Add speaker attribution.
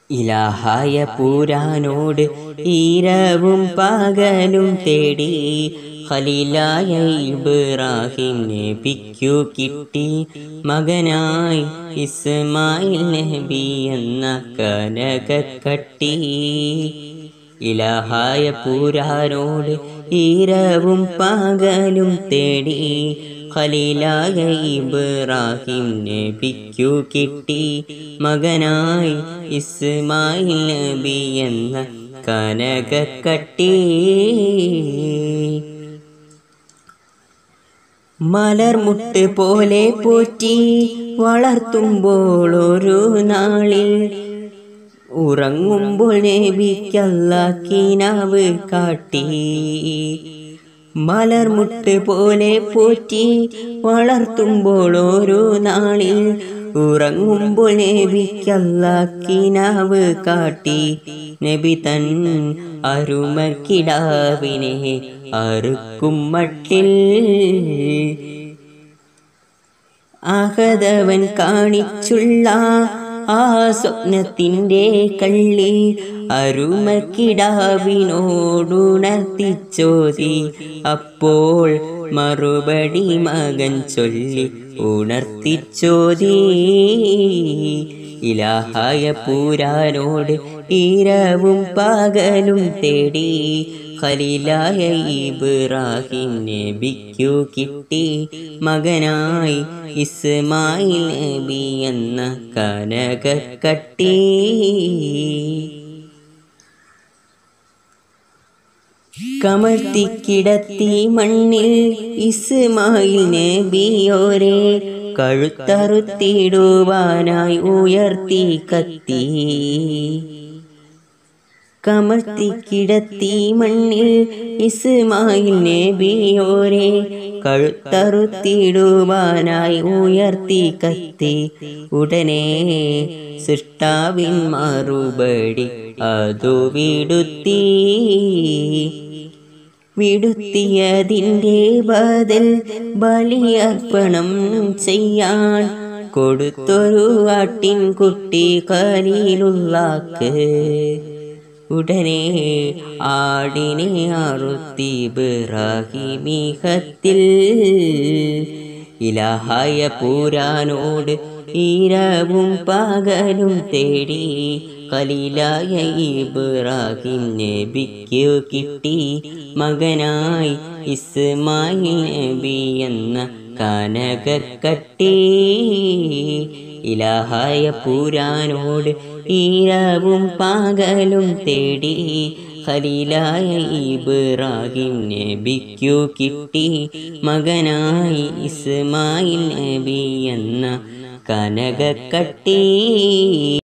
Speaker 1: ഇലാഹായ പൂരാനോട് ഈരവും പകലും തേടി ഖലീലായ ഇബ്രാഹിം നബിക്കു കിട്ടി മകനായി ഇസ്മായിൽ നബി എന്ന കനകക്കട്ടി ഇലാഹായ പൂരാനോട് ഈരവും പകലും തേടി ഖലീലായ ഇബ്രാഹിം നബിക്കു കിട്ടി മകനായി ഇസ്മായിൽ നബി എന്ന കനകക്കട്ടി മലർമുട്ട് പോലെ പോറ്റി വളർത്തുമ്പോൾ ഒരു നാളിൽ ഉറങ്ങുമ്പോൾ നബിക്കല്ല കിനാവ് കാട്ടി മലർമുട്ട് പോലെ പോറ്റി വളർത്തുമ്പോൾ ഓരോ നാളിൽ ഉറങ്ങുമ്പോൾ നബിക്കല്ല കിനാവ് കാട്ടി നബി തൻ അരുമക്കിടാവിനെ അറുക്കും മട്ടിൽ അഹദവൻ കാണിച്ചുള്ള ആ സ്വപ്നത്തിൻ്റെ കള്ളി അരുമക്കിടാവിനോടുണർത്തിച്ചോതി അപ്പോൾ മറുപടി മകൻ ചൊല്ലി ഉണർത്തിച്ചോതി ഇലാഹായ പൂരാനോട് ഈരവും പകലും തേടി ഖലീലായ ഇബ്രാഹിം നബിക്കു കിട്ടി മകനായി ഇസ്മായിൽ നബി എന്ന കനകക്കട്ടി കമഴ്ത്തിക്കിടത്തി മണ്ണിൽ ഇസ്മായിൽ നബിയോരെ കഴുത്തറുത്തിടുവാനായി ഉയർത്തി കത്തി കമഴ്ത്തിക്കിടത്തി മണ്ണിൽ ഇസ്മായിൽ നബിയോരെ കഴുത്തറുത്തിടുവാനായി ഉയർത്തി കത്തി ഉടനെ സൃഷ്ടാവിൻ മറുപടി അതു വിടുത്തി വിടുത്തിയതിൻ്റെ ബദൽ ബലിയർപ്പണം ചെയ്യാൻ കൊടുത്തൊരു ആട്ടിൻ കുട്ടി കലിയിലുള്ളാക്ക് ഉടനെ ആടിനെ അറുത്തി ബിറാഹിമിഹത്തിൽ ഇലാഹായ പൂരാനോട് ഈരവും പകലും തേടി കലീലായ ഇബ്രാഹിം നബിക്കു കിട്ടി മകനായി ഇസ്മായിൽ നബി എന്ന കനകക്കട്ടി ഇലാഹായ പൂരാനോട് ഈരവും പകലും തേടി ഖലീലായ ഇബ്രാഹിം നബിക്കു കിട്ടി മകനായി ഇസ്മായിൽ നബി എന്ന കനകക്കട്ടി